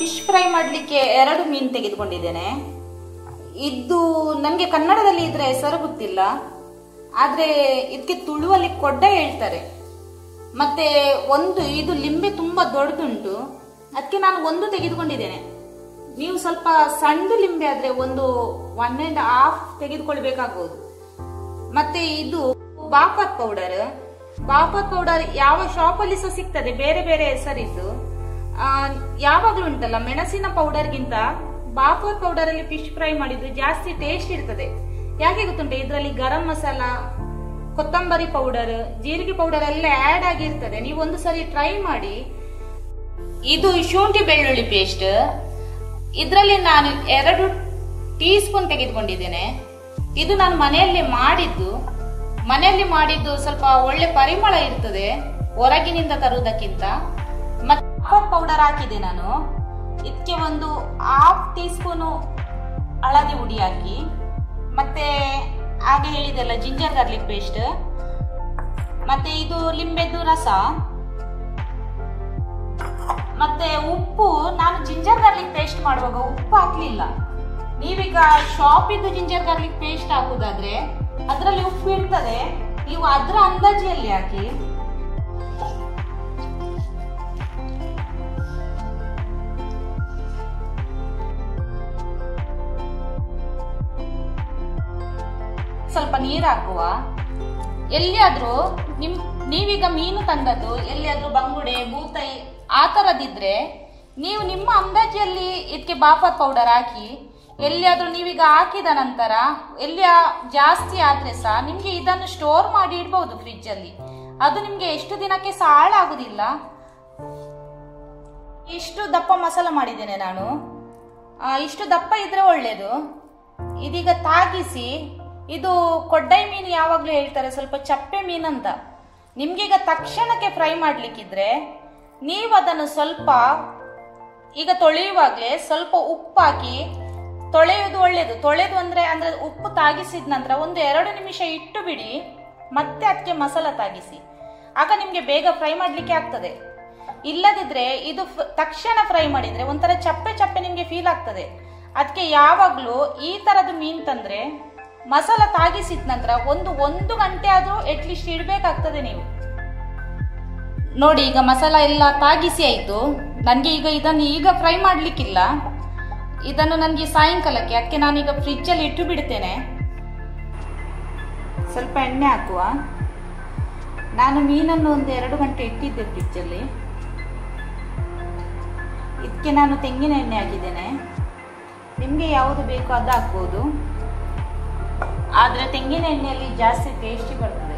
fish fry ಮಾಡಲಿಕ್ಕೆ ಎರಡು ಮೀನು ತೆಗೆದುಕೊಂಡಿದ್ದೇನೆ ಇದು ನನಗೆ ಕನ್ನಡದಲ್ಲಿ ಇದರ ಹೆಸರು ಗೊತ್ತಿಲ್ಲ ಆದರೆ ಇದಕ್ಕೆ ತುಳುವಲ್ಲಿ ಕೊಡ್ಡ ಹೇಳ್ತಾರೆ ಮತ್ತೆ ಒಂದು ಇದು ಲಿಂಬೆ ತುಂಬಾ ದೊಡ್ಡದುಂಟು ಅದಕ್ಕೆ ನಾನು ಒಂದು ತೆಗೆದುಕೊಂಡಿದ್ದೇನೆ ನೀವು ಸ್ವಲ್ಪ ಸಣ್ಣ ಲಿಂಬೆ ಆದ್ರೆ ಒಂದು ಒನ್ ಅಂಡ್ ಹಾಫ್ ತೆಗೆದುಕೊಳ್ಬೇಕಾಗ್ಬೋದು ಮತ್ತೆ ಇದು ಬಾಪತ್ ಪೌಡರ್ ಬಾಪತ್ ಪೌಡರ್ ಯಾವ ಶಾಪ್ ಅಲ್ಲಿ ಸಹ ಸಿಗ್ತದೆ ಬೇರೆ ಬೇರೆ ಹೆಸರಿದ್ದು ಆ, ಯಾವಾಗ್ಲೂ ಉಂಟಲ್ಲ ಮೆಣಸಿನ ಪೌಡರ್ಗಿಂತ ಬಾಪತ್ ಪೌಡರ್ ಅಲ್ಲಿ ಫಿಶ್ ಫ್ರೈ ಮಾಡಿದ್ದು ಜಾಸ್ತಿ ಟೇಸ್ಟ್ ಇರ್ತದೆ ಯಾಕೆ ಗೊತ್ತುಂಟು ಇದರಲ್ಲಿ ಗರಂ ಮಸಾಲ ಕೊತ್ತಂಬರಿ ಪೌಡರ್ ಜೀರಿಗೆ ಪೌಡರ್ ಎಲ್ಲ ಆಡ್ ಆಗಿರ್ತದೆ ನೀವು ಒಂದು ಸರಿ ಟ್ರೈ ಮಾಡಿ ಇದು ಶುಂಠಿ ಬೆಳ್ಳುಳ್ಳಿ ಪೇಸ್ಟ್ ಇದರಲ್ಲಿ ನಾನು ಎರಡು ಟೀ ಸ್ಪೂನ್ ತೆಗೆದುಕೊಂಡಿದ್ದೇನೆ ಇದು ನಾನು ಮನೆಯಲ್ಲಿ ಮಾಡಿದ್ದು ಮನೆಯಲ್ಲಿ ಮಾಡಿದ್ದು ಸ್ವಲ್ಪ ಒಳ್ಳೆ ಪರಿಮಳ ಇರ್ತದೆ ಹೊರಗಿನಿಂದ ತರುವುದಕ್ಕಿಂತ ಮತ್ತೆ ಪೌಡರ್ ಹಾಕಿದೆ ನಾನು ಇದಕ್ಕೆ ಒಂದು ಹಾಫ್ ಟೀ ಸ್ಪೂನು ಹಳದಿ ಹುಡಿ ಹಾಕಿ ಮತ್ತೆ ಹಾಗೆ ಹೇಳಿದೆಲ್ಲ ಜಿಂಜರ್ ಗಾರ್ಲಿಕ್ ಪೇಸ್ಟ್ ಮತ್ತೆ ಇದು ಲಿಂಬೆದ್ದು ರಸ ಮತ್ತೆ ಉಪ್ಪು ನಾನು ಜಿಂಜರ್ ಗಾರ್ಲಿಕ್ ಪೇಸ್ಟ್ ಮಾಡುವಾಗ ಉಪ್ಪು ಹಾಕ್ಲಿಲ್ಲ ನೀವೀಗ ಶಾಪ್ ಇದ್ದು ಜಿಂಜರ್ ಗಾರ್ಲಿಕ್ ಪೇಸ್ಟ್ ಹಾಕುದಾದ್ರೆ ಅದರಲ್ಲಿ ಉಪ್ಪು ಇರ್ತದೆ ನೀವು ಅದರ ಅಂದಾಜಿಯಲ್ಲಿ ಹಾಕಿ ಸ್ವಲ್ಪ ನೀರು ಹಾಕುವ ಎಲ್ಲಿಯಾದ್ರೂ ನಿಮ್ ನೀವೀಗ ಮೀನು ತಂದದ್ದು ಎಲ್ಲಿಯಾದ್ರೂ ಬಂಗುಡೆ ಬೂತೈ ಆ ಥರದಿದ್ರೆ ನೀವು ನಿಮ್ಮ ಅಂದಾಜಲ್ಲಿ ಇದಕ್ಕೆ ಬಾಫತ್ ಪೌಡರ್ ಹಾಕಿ ಎಲ್ಲಿಯಾದ್ರೂ ನೀವೀಗ ಹಾಕಿದ ನಂತರ ಎಲ್ಲಿಯ ಜಾಸ್ತಿ ಆದ್ರೆ ಸಹ ನಿಮ್ಗೆ ಇದನ್ನು ಸ್ಟೋರ್ ಮಾಡಿ ಇಡ್ಬಹುದು ಫ್ರಿಡ್ಜ್ ಅಲ್ಲಿ ಅದು ನಿಮ್ಗೆ ಎಷ್ಟು ದಿನಕ್ಕೆ ಸಹ ಹಾಳಾಗುದಿಲ್ಲ ಇಷ್ಟು ದಪ್ಪ ಮಸಾಲ ಮಾಡಿದ್ದೇನೆ ನಾನು ಆ, ಇಷ್ಟು ದಪ್ಪ ಇದ್ರೆ ಒಳ್ಳೇದು ಇದೀಗ ತಾಗಿಸಿ ಇದು ಕೊಡ್ಡೈ ಮೀನು ಯಾವಾಗಲೂ ಹೇಳ್ತಾರೆ ಸ್ವಲ್ಪ ಚಪ್ಪೆ ಮೀನಂತ ನಿಮ್ಗೀಗ ತಕ್ಷಣಕ್ಕೆ ಫ್ರೈ ಮಾಡ್ಲಿಕ್ಕಿದ್ರೆ ನೀವು ಅದನ್ನು ಸ್ವಲ್ಪ ಈಗ ತೊಳೆಯುವಾಗಲೇ ಸ್ವಲ್ಪ ಉಪ್ಪು ಹಾಕಿ ತೊಳೆಯುವುದು ಒಳ್ಳೆಯದು ತೊಳೆದು ಅಂದ್ರೆ ಅಂದ್ರೆ ಉಪ್ಪು ತಾಗಿಸಿದ ನಂತರ ಒಂದು ಎರಡು ನಿಮಿಷ ಇಟ್ಟು ಬಿಡಿ ಮತ್ತೆ ಅದಕ್ಕೆ ಮಸಾಲ ತಾಗಿಸಿ ಆಗ ನಿಮ್ಗೆ ಬೇಗ ಫ್ರೈ ಮಾಡ್ಲಿಕ್ಕೆ ಆಗ್ತದೆ ಇಲ್ಲದಿದ್ರೆ ಇದು ಫ್- ತಕ್ಷಣ ಫ್ರೈ ಮಾಡಿದ್ರೆ ಒಂಥರ ಚಪ್ಪೆ ಚಪ್ಪೆ ನಿಮ್ಗೆ ಫೀಲ್ ಆಗ್ತದೆ ಅದಕ್ಕೆ ಯಾವಾಗ್ಲೂ ಈ ತರದ ಮೀನ್ ತಂದ್ರೆ ಮಸಾಲ ತಾಗಿಸಿದ ನಂತರ ಒಂದು ಒಂದು ಗಂಟೆ ಆದ್ರೂ ಅಟ್ಲೀಸ್ಟ್ ಇಡ್ಬೇಕಾಗ್ತದೆ ನೀವು ನೋಡಿ ಈಗ ಮಸಾಲ ಎಲ್ಲ ತಾಗಿಸಿ ಆಯ್ತು ನನಗೆ ಈಗ ಇದನ್ನು ಈಗ ಫ್ರೈ ಮಾಡ್ಲಿಕ್ಕಿಲ್ಲ ಇದನ್ನು ನನಗೆ ಸಾಯಂಕಾಲಕ್ಕೆ ಅದಕ್ಕೆ ನಾನೀಗ ಫ್ರಿಜ್ಜಲ್ಲಿ ಇಟ್ಟು ಬಿಡ್ತೇನೆ ಸ್ವಲ್ಪ ಎಣ್ಣೆ ಹಾಕುವ ನಾನು ಮೀನನ್ನು ಒಂದು ಎರಡು ಗಂಟೆ ಇಟ್ಟಿದ್ದೆ ಫ್ರಿಜ್ಜಲ್ಲಿ ಇದಕ್ಕೆ ನಾನು ತೆಂಗಿನ ಎಣ್ಣೆ ಹಾಕಿದ್ದೇನೆ ನಿಮಗೆ ಯಾವುದು ಬೇಕೋ ಅದು ಹಾಕ್ಬೋದು ಆದರೆ ತೆಂಗಿನ ಎಣ್ಣೆಯಲ್ಲಿ ಜಾಸ್ತಿ ಟೇಸ್ಟಿ ಬರ್ತದೆ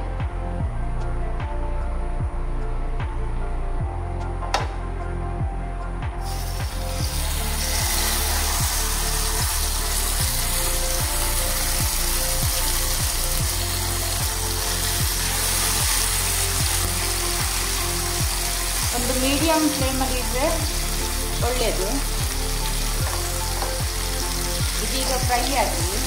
ಒಂದು ಮೀಡಿಯಂ ಫ್ಲೇಮಲ್ಲಿ ಇದ್ದರೆ ಒಳ್ಳೆಯದು ಇದೀಗ ಫ್ರೈ ಆಗಿ